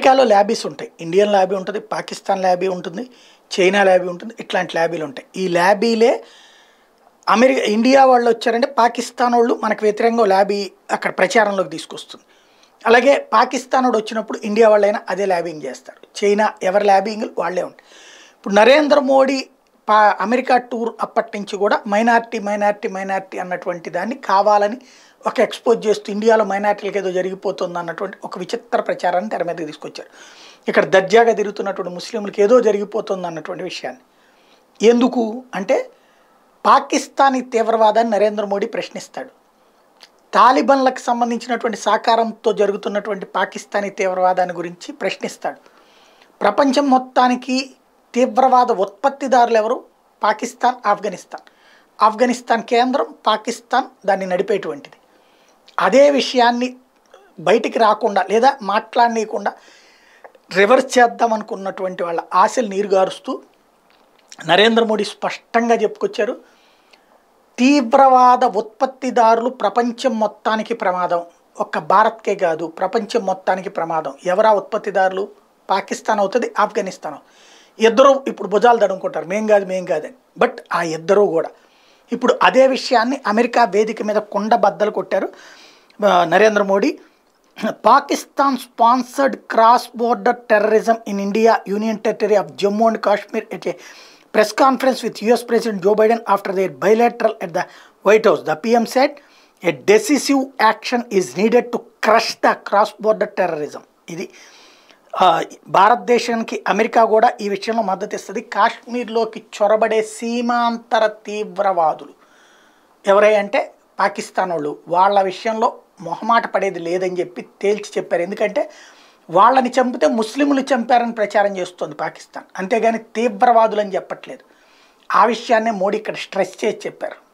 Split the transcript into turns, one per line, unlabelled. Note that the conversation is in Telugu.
అమెరికాలో ల్యాబీస్ ఉంటాయి ఇండియన్ ల్యాబీ ఉంటుంది పాకిస్తాన్ ల్యాబీ ఉంటుంది చైనా ల్యాబీ ఉంటుంది ఇట్లాంటి ల్యాబీలు ఉంటాయి ఈ ల్యాబీలే అమెరికా ఇండియా వాళ్ళు వచ్చారంటే పాకిస్తాన్ వాళ్ళు మనకు వ్యతిరేకంగా ల్యాబీ అక్కడ ప్రచారంలోకి తీసుకొస్తుంది అలాగే పాకిస్తాన్ వాడు వచ్చినప్పుడు ఇండియా వాళ్ళైనా అదే ల్యాబింగ్ చేస్తారు చైనా ఎవరి ల్యాబింగ్ వాళ్ళే ఉంటాయి ఇప్పుడు నరేంద్ర మోడీ పా అమెరికా టూర్ అప్పటి నుంచి కూడా మైనార్టీ మైనార్టీ మైనార్టీ అన్నటువంటి దాన్ని కావాలని ఒక ఎక్స్పోజ్ చేస్తూ ఇండియాలో మైనార్టీలకు ఏదో జరిగిపోతుంది అన్నటువంటి ఒక విచిత్ర ప్రచారాన్ని తెర మీదకి తీసుకొచ్చారు ఇక్కడ దర్జాగా తిరుగుతున్నటువంటి ముస్లింలకు ఏదో జరిగిపోతుంది అన్నటువంటి విషయాన్ని ఎందుకు అంటే పాకిస్తానీ తీవ్రవాదాన్ని నరేంద్ర మోడీ ప్రశ్నిస్తాడు తాలిబన్లకు సంబంధించినటువంటి సహకారంతో జరుగుతున్నటువంటి పాకిస్తానీ తీవ్రవాదాన్ని గురించి ప్రశ్నిస్తాడు ప్రపంచం మొత్తానికి తీవ్రవాద ఉత్పత్తిదారులు ఎవరు పాకిస్తాన్ ఆఫ్ఘనిస్తాన్ ఆఫ్ఘనిస్తాన్ కేంద్రం పాకిస్తాన్ దాన్ని నడిపేటువంటిది అదే విషయాన్ని బయటికి రాకుండా లేదా మాట్లాడనీయకుండా రివర్స్ చేద్దాం అనుకున్నటువంటి వాళ్ళ ఆశలు నీరుగారుస్తూ నరేంద్ర మోడీ స్పష్టంగా చెప్పుకొచ్చారు తీవ్రవాద ఉత్పత్తిదారులు ప్రపంచం మొత్తానికి ప్రమాదం ఒక్క భారత్కే కాదు ప్రపంచం మొత్తానికి ప్రమాదం ఎవరా ఉత్పత్తిదారులు పాకిస్తాన్ అవుతుంది ఆఫ్ఘనిస్తాన్ అవుతుంది ఇద్దరు ఇప్పుడు భుజాలు దడుకుంటారు మేం కాదు మేం కాదని బట్ ఆ ఇద్దరు కూడా ఇప్పుడు అదే విషయాన్ని అమెరికా వేదిక మీద కుండ బద్దలు కొట్టారు ఆ, Narendra Modi Pakistan sponsored cross border terrorism in India union territory of Jammu and Kashmir at a press conference with US president Joe Biden after their bilateral at the White House the PM said a decisive action is needed to crush the cross border terrorism ఇది ఆ, భారతదేశానికి అమెరికా కూడా ఈ విషయంలో మద్దతు ఇస్తుంది కాశ్మీర్లోకి చొరబడే సీమాంతర తీవ్రవాదులు ఎవరై అంటే పాకిస్తాన్ వాళ్ళు వాళ్ళ విషయంలో మొహమాట పడేది లేదని చెప్పి తేల్చి చెప్పారు ఎందుకంటే వాళ్ళని చంపితే ముస్లింలు చంపారని ప్రచారం చేస్తుంది పాకిస్తాన్ అంతేగాని తీవ్రవాదులు అని చెప్పట్లేదు ఆ విషయాన్నే మోడీ ఇక్కడ స్ట్రెస్ చేసి చెప్పారు